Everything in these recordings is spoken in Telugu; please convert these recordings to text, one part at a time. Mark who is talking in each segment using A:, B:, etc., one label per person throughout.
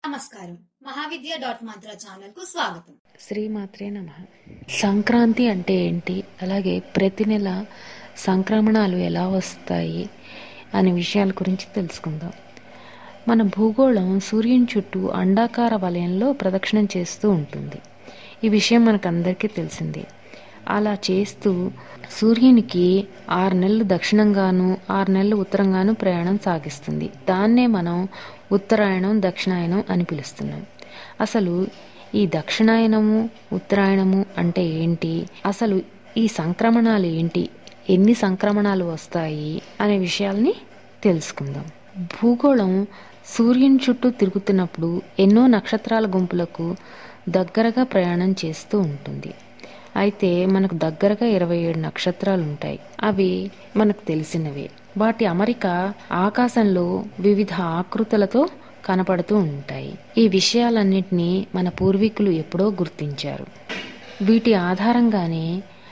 A: నమస్కారం మహావిద్య డాట్ మంత్ర ఛానల్ కు స్వాగతం
B: శ్రీమాత్రే నమ సంక్రాంతి అంటే ఏంటి అలాగే ప్రతి నెల సంక్రమణాలు ఎలా వస్తాయి అనే విషయాల గురించి తెలుసుకుందాం మన భూగోళం సూర్యుని చుట్టూ అండాకార వలయంలో ప్రదక్షిణం చేస్తూ ఉంటుంది ఈ విషయం మనకందరికీ తెలిసిందే అలా చేస్తూ సూర్యునికి ఆరు నెలలు దక్షిణంగాను ఆరు నెలలు ఉత్తరంగాను ప్రయాణం సాగిస్తుంది దాన్నే మనం ఉత్తరాయణం దక్షిణాయనం అని పిలుస్తున్నాం అసలు ఈ దక్షిణాయనము ఉత్తరాయణము అంటే ఏంటి అసలు ఈ సంక్రమణాలు ఏంటి ఎన్ని సంక్రమణాలు వస్తాయి అనే విషయాల్ని తెలుసుకుందాం భూగోళం సూర్యుని చుట్టూ తిరుగుతున్నప్పుడు ఎన్నో నక్షత్రాల గుంపులకు దగ్గరగా ప్రయాణం చేస్తూ ఉంటుంది అయితే మనకు దగ్గరగా ఇరవై ఏడు నక్షత్రాలు ఉంటాయి అవి మనకు తెలిసినవే వాటి అమరిక ఆకాశంలో వివిధ ఆకృతులతో కనపడుతూ ఉంటాయి ఈ విషయాలన్నింటినీ మన పూర్వీకులు ఎప్పుడో గుర్తించారు వీటి ఆధారంగానే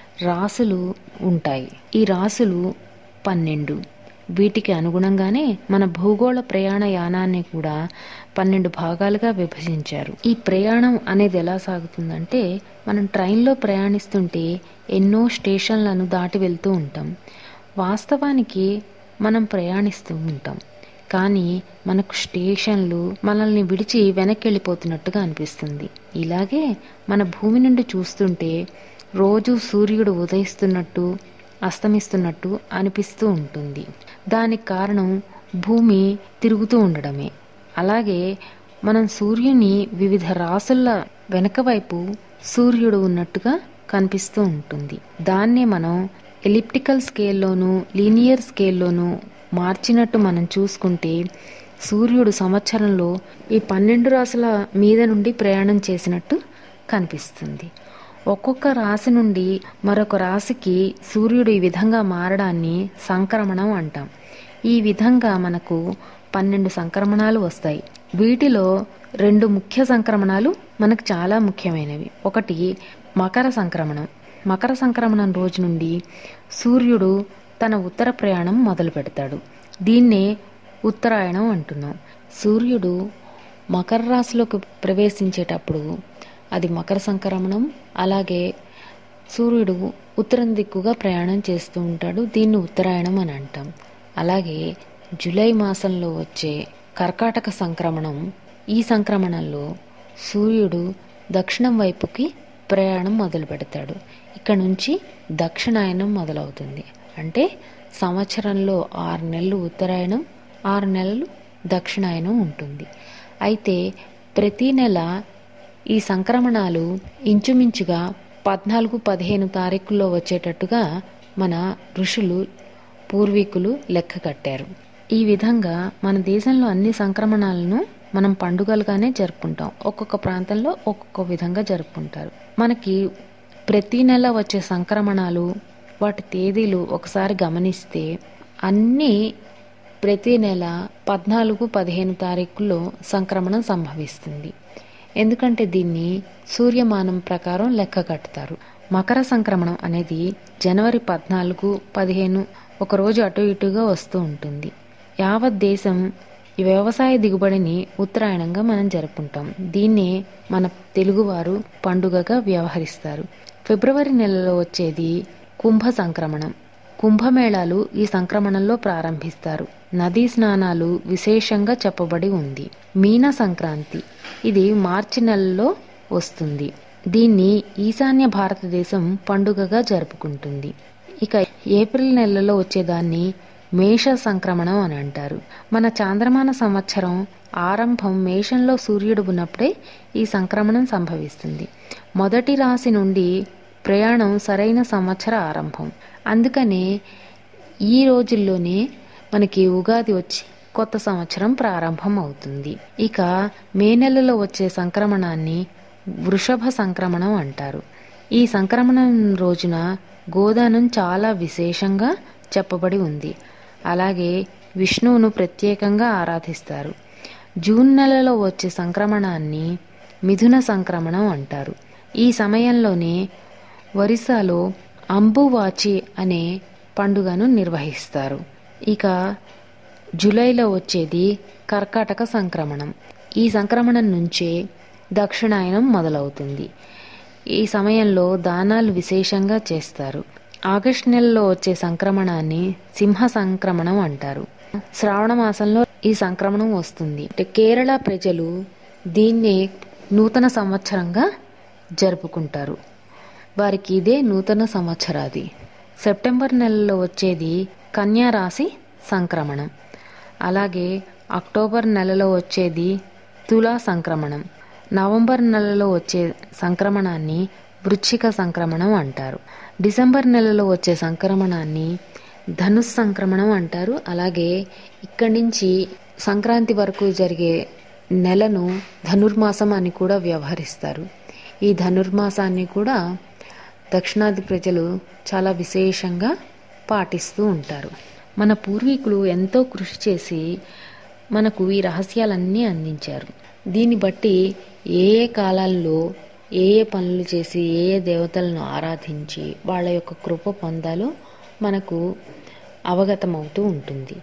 B: రాసులు ఉంటాయి ఈ రాసులు పన్నెండు వీటికి అనుగుణంగానే మన భూగోళ ప్రయాణ యానాన్ని కూడా పన్నెండు భాగాలుగా విభజించారు ఈ ప్రయాణం అనేది ఎలా సాగుతుందంటే మనం ట్రైన్లో ప్రయాణిస్తుంటే ఎన్నో స్టేషన్లను దాటి వెళ్తూ ఉంటాం వాస్తవానికి మనం ప్రయాణిస్తూ ఉంటాం కానీ మనకు స్టేషన్లు మనల్ని విడిచి వెనక్కి వెళ్ళిపోతున్నట్టుగా అనిపిస్తుంది ఇలాగే మన భూమి నుండి చూస్తుంటే రోజు సూర్యుడు ఉదయిస్తున్నట్టు అస్తమిస్తున్నట్టు అనిపిస్తూ ఉంటుంది దానికి కారణం భూమి తిరుగుతూ ఉండడమే అలాగే మనం సూర్యుని వివిధ రాసుల వెనక వైపు సూర్యుడు ఉన్నట్టుగా కనిపిస్తూ ఉంటుంది దాన్నే మనం ఎలిప్టికల్ స్కేల్లోనూ లీనియర్ స్కేల్లోనూ మార్చినట్టు మనం చూసుకుంటే సూర్యుడు సంవత్సరంలో ఈ పన్నెండు రాసుల మీద నుండి ప్రయాణం చేసినట్టు కనిపిస్తుంది ఒక్కొక్క రాశి నుండి మరొక రాశికి సూర్యుడు ఈ విధంగా మారడాన్ని సంక్రమణం అంటాం ఈ విధంగా మనకు పన్నెండు సంక్రమణాలు వస్తాయి వీటిలో రెండు ముఖ్య సంక్రమణాలు మనకు చాలా ముఖ్యమైనవి ఒకటి మకర సంక్రమణం మకర సంక్రమణం రోజు నుండి సూర్యుడు తన ఉత్తర ప్రయాణం మొదలు పెడతాడు దీన్నే ఉత్తరాయణం అంటున్నాం సూర్యుడు మకర రాశిలోకి ప్రవేశించేటప్పుడు అది మకర సంక్రమణం అలాగే సూర్యుడు ఉత్తరం దిక్కుగా ప్రయాణం చేస్తూ ఉంటాడు దీన్ని ఉత్తరాయణం అని అంటాం అలాగే జూలై మాసంలో వచ్చే కర్కాటక సంక్రమణం ఈ సంక్రమణంలో సూర్యుడు దక్షిణం వైపుకి ప్రయాణం మొదలు పెడతాడు ఇక్కడ నుంచి దక్షిణాయనం మొదలవుతుంది అంటే సంవత్సరంలో ఆరు నెలలు ఉత్తరాయణం ఆరు నెలలు దక్షిణాయనం ఉంటుంది అయితే ప్రతి నెల ఈ సంక్రమణాలు ఇంచుమించుగా పద్నాలుగు పదిహేను తారీఖుల్లో వచ్చేటట్టుగా మన ఋషులు పూర్వీకులు లెక్క కట్టారు ఈ విధంగా మన దేశంలో అన్ని సంక్రమణాలను మనం పండుగలుగానే జరుపుకుంటాం ఒక్కొక్క ప్రాంతంలో ఒక్కొక్క విధంగా జరుపుకుంటారు మనకి ప్రతి నెల వచ్చే సంక్రమణాలు వాటి తేదీలు ఒకసారి గమనిస్తే అన్నీ ప్రతి నెల పద్నాలుగు పదిహేను తారీఖుల్లో సంక్రమణం సంభవిస్తుంది ఎందుకంటే దీన్ని సూర్యమానం ప్రకారం లెక్క కట్టుతారు మకర సంక్రమణం అనేది జనవరి పద్నాలుగు పదిహేను ఒకరోజు అటు ఇటుగా వస్తూ ఉంటుంది యావత్ దేశం ఈ వ్యవసాయ దిగుబడిని ఉత్తరాయణంగా మనం జరుపుకుంటాం దీన్నే మన తెలుగువారు పండుగగా వ్యవహరిస్తారు ఫిబ్రవరి నెలలో వచ్చేది కుంభ సంక్రమణం కుంభమేళాలు ఈ సంక్రమణంలో ప్రారంభిస్తారు నదీ స్నానాలు విశేషంగా చెప్పబడి ఉంది మీన సంక్రాంతి ఇది మార్చి నెలలో వస్తుంది దీన్ని ఈశాన్య భారతదేశం పండుగగా జరుపుకుంటుంది ఇక ఏప్రిల్ నెలలో వచ్చేదాన్ని మేష సంక్రమణం అని అంటారు మన చాంద్రమాన సంవత్సరం ఆరంభం మేషంలో సూర్యుడు ఉన్నప్పుడే ఈ సంక్రమణం సంభవిస్తుంది మొదటి రాశి నుండి ప్రయాణం సరైన సంవత్సర ఆరంభం అందుకనే ఈ రోజుల్లోనే మనకి ఉగాది వచ్చి కొత్త సంవత్సరం ప్రారంభం అవుతుంది ఇక మే నెలలో వచ్చే సంక్రమణాన్ని వృషభ సంక్రమణం అంటారు ఈ సంక్రమణం రోజున గోదానం చాలా విశేషంగా చెప్పబడి ఉంది అలాగే విష్ణువును ప్రత్యేకంగా ఆరాధిస్తారు జూన్ నెలలో వచ్చే సంక్రమణాన్ని మిథున సంక్రమణం అంటారు ఈ సమయంలోనే ఒరిస్సాలో అంబువాచి అనే పండుగను నిర్వహిస్తారు ఇక జూలైలో వచ్చేది కర్కాటక సంక్రమణం ఈ సంక్రమణం నుంచే దక్షిణాయనం మొదలవుతుంది ఈ సమయంలో దానాలు విశేషంగా చేస్తారు ఆగస్టు నెలలో వచ్చే సంక్రమణాన్ని సింహ సంక్రమణం అంటారు శ్రావణ మాసంలో ఈ సంక్రమణం వస్తుంది అంటే కేరళ ప్రజలు దీన్నే నూతన సంవత్సరంగా జరుపుకుంటారు వారికి ఇదే నూతన సంవత్సరాది సెప్టెంబర్ నెలలో వచ్చేది కన్యా రాశి సంక్రమణం అలాగే అక్టోబర్ నెలలో వచ్చేది తులా సంక్రమణం నవంబర్ నెలలో వచ్చే సంక్రమణాన్ని వృశ్చిక సంక్రమణం అంటారు డిసెంబర్ నెలలో వచ్చే సంక్రమణాన్ని ధనుస్ సంక్రమణం అంటారు అలాగే ఇక్కడి నుంచి సంక్రాంతి వరకు జరిగే నెలను ధనుర్మాసం అని కూడా వ్యవహరిస్తారు ఈ ధనుర్మాసాన్ని కూడా దక్షిణాది ప్రజలు చాలా విశేషంగా పాటిస్తూ ఉంటారు మన పూర్వీకులు ఎంతో కృషి చేసి మనకు ఈ రహస్యాలన్నీ అందించారు దీన్ని బట్టి ఏ ఏ కాలాల్లో ఏ ఏ పనులు చేసి ఏ ఏ దేవతలను ఆరాధించి వాళ్ళ యొక్క కృప పొందాలో మనకు అవగతమవుతూ ఉంటుంది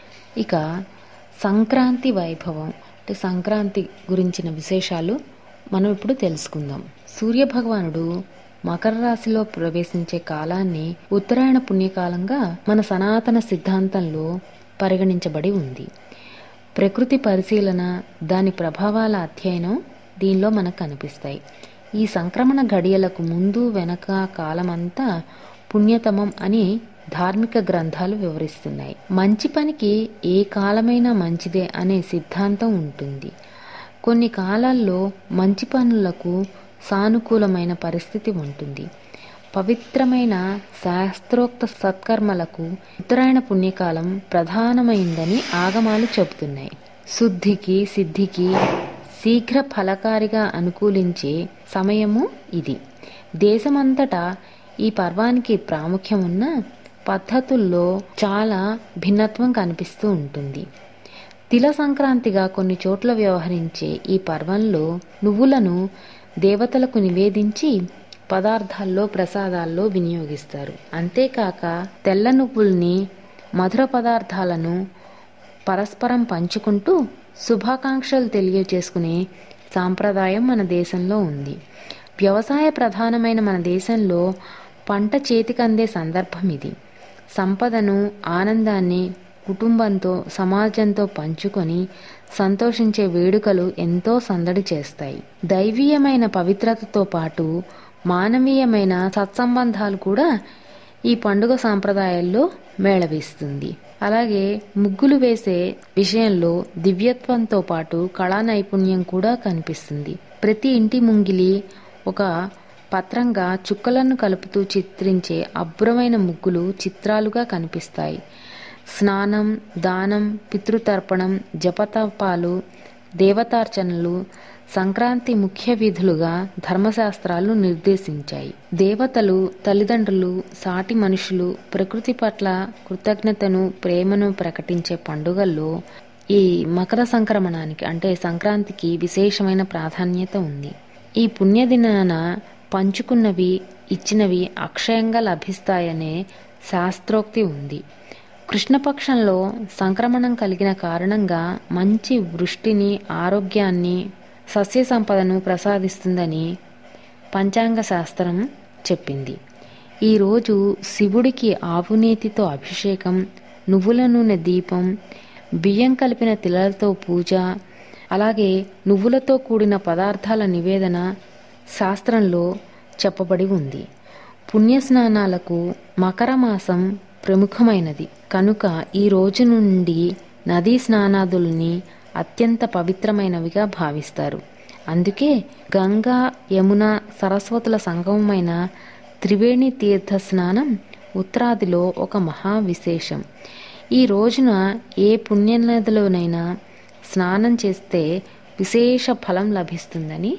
B: ఇక సంక్రాంతి వైభవం అంటే సంక్రాంతి గురించిన విశేషాలు మనం ఇప్పుడు తెలుసుకుందాం సూర్యభగవానుడు మకర రాశిలో ప్రవేశించే కాలాన్ని ఉత్తరాయణ పుణ్యకాలంగా మన సనాతన సిద్ధాంతంలో పరిగణించబడి ఉంది ప్రకృతి పరిశీలన దాని ప్రభావాల అధ్యయనం దీనిలో మనకు కనిపిస్తాయి ఈ సంక్రమణ గడియలకు ముందు వెనక కాలమంతా పుణ్యతమం అని ధార్మిక గ్రంథాలు వివరిస్తున్నాయి మంచి పనికి ఏ కాలమైనా మంచిదే అనే సిద్ధాంతం ఉంటుంది కొన్ని కాలాల్లో మంచి పనులకు సానుకూలమైన పరిస్థితి ఉంటుంది పవిత్రమైన శాస్త్రోక్త సత్కర్మలకు ఉత్తరాయణ పుణ్యకాలం ప్రధానమైందని ఆగమాలు చెబుతున్నాయి శుద్ధికి సిద్ధికి శీఘ్ర ఫలకారిగా అనుకూలించే సమయము ఇది దేశమంతటా ఈ పర్వానికి ప్రాముఖ్యం ఉన్న పద్ధతుల్లో చాలా భిన్నత్వం కనిపిస్తూ ఉంటుంది తిల సంక్రాంతిగా కొన్ని చోట్ల వ్యవహరించే ఈ పర్వంలో నువ్వులను దేవతలకు నివేదించి పదార్థాల్లో ప్రసాదాల్లో వినియోగిస్తారు అంతేకాక తెల్ల నువ్వుల్ని మధుర పదార్థాలను పరస్పరం పంచుకుంటూ శుభాకాంక్షలు తెలియజేసుకునే సాంప్రదాయం మన దేశంలో ఉంది వ్యవసాయ ప్రధానమైన మన దేశంలో పంట చేతికందే సందర్భం ఇది సంపదను ఆనందాన్ని కుటుంబంతో సమాజంతో పంచుకొని సంతోషించే వేడుకలు ఎంతో సందడి చేస్తాయి దైవీయమైన పవిత్రతతో పాటు మానవీయమైన సత్సంబంధాలు కూడా ఈ పండుగ సాంప్రదాయాల్లో మేళవిస్తుంది అలాగే ముగ్గులు వేసే విషయంలో దివ్యత్వంతో పాటు కళా నైపుణ్యం కూడా కనిపిస్తుంది ప్రతి ఇంటి ముంగిలి ఒక పత్రంగా చుక్కలను కలుపుతూ చిత్రించే అబ్బురమైన ముగ్గులు చిత్రాలుగా కనిపిస్తాయి స్నానం దానం పితృతర్పణం జపతపాలు దేవతార్చనలు సంక్రాంతి ముఖ్య విధులుగా ధర్మశాస్త్రాలు నిర్దేశించాయి దేవతలు తల్లిదండ్రులు సాటి మనుషులు ప్రకృతి పట్ల కృతజ్ఞతను ప్రేమను ప్రకటించే పండుగల్లో ఈ మకర సంక్రమణానికి అంటే సంక్రాంతికి విశేషమైన ప్రాధాన్యత ఉంది ఈ పుణ్యదినాన పంచుకున్నవి ఇచ్చినవి అక్షయంగా లభిస్తాయనే శాస్త్రోక్తి ఉంది కృష్ణపక్షంలో సంక్రమణం కలిగిన కారణంగా మంచి వృష్టిని ఆరోగ్యాన్ని సస్య సంపదను ప్రసాదిస్తుందని పంచాంగ శాస్త్రం చెప్పింది ఈరోజు శివుడికి ఆవునేతితో అభిషేకం నువ్వుల నూనె దీపం బియ్యం కలిపిన తిలలతో పూజ అలాగే నువ్వులతో కూడిన పదార్థాల నివేదన శాస్త్రంలో చెప్పబడి ఉంది పుణ్యస్నానాలకు మకర మాసం ప్రముఖమైనది కనుక ఈ రోజు నుండి నదీ స్నానాదుల్ని అత్యంత పవిత్రమైనవిగా భావిస్తారు అందుకే గంగా యమున సరస్వతుల సంగమమైన త్రివేణి తీర్థ స్నానం ఉత్తరాదిలో ఒక మహా విశేషం ఈ రోజున ఏ పుణ్యనదిలోనైనా స్నానం చేస్తే విశేష ఫలం లభిస్తుందని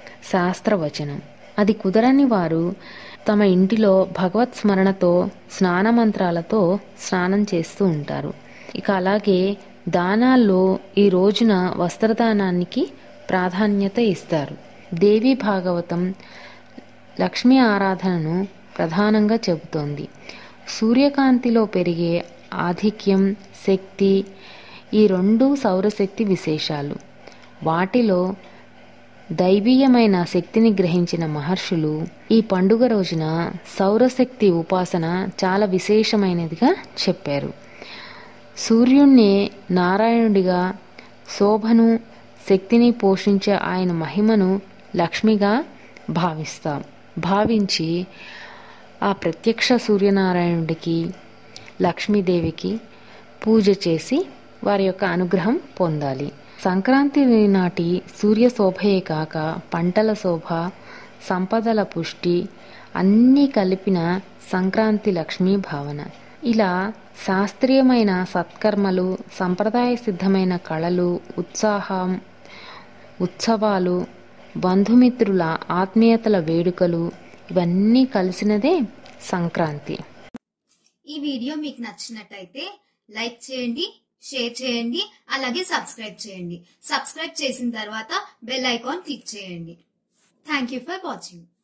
B: శాస్త్రవచనం అది కుదరని వారు తమ ఇంటిలో భగవత్ స్మరణతో స్నాన మంత్రాలతో స్నానం చేస్తూ ఉంటారు ఇక అలాగే దానాల్లో ఈ రోజున వస్త్రదానానికి ప్రాధాన్యత ఇస్తారు దేవి భాగవతం లక్ష్మీ ఆరాధనను ప్రధానంగా చెబుతోంది సూర్యకాంతిలో పెరిగే ఆధిక్యం శక్తి ఈ రెండు సౌరశక్తి విశేషాలు వాటిలో దైవీయమైన శక్తిని గ్రహించిన మహర్షులు ఈ పండుగ రోజున సౌరశక్తి ఉపాసన చాలా విశేషమైనదిగా చెప్పారు సూర్యుణ్ణి నారాయణుడిగా శోభను శక్తిని పోషించే ఆయన మహిమను లక్ష్మిగా భావిస్తాం భావించి ఆ ప్రత్యక్ష సూర్యనారాయణుడికి లక్ష్మీదేవికి పూజ చేసి వారి యొక్క అనుగ్రహం పొందాలి సంక్రాంతి నాటి సూర్య శోభయే కాక పంటల శోభ సంపదల పుష్టి అన్నీ కలిపిన సంక్రాంతి లక్ష్మీ భావన ఇలా శాస్త్రీయమైన సత్కర్మలు సంప్రదాయ సిద్ధమైన కళలు ఉత్సాహం ఉత్సవాలు బంధుమిత్రుల ఆత్మీయతల వేడుకలు ఇవన్నీ కలిసినదే సంక్రాంతి
A: ఈ వీడియో మీకు నచ్చినట్టయితే లైక్ చేయండి షేర్ చేయండి అలాగే సబ్స్క్రైబ్ చేయండి సబ్స్క్రైబ్ చేసిన తర్వాత బెల్ ఐకాన్ క్లిక్ చేయండి థ్యాంక్ యూ ఫర్ వాచింగ్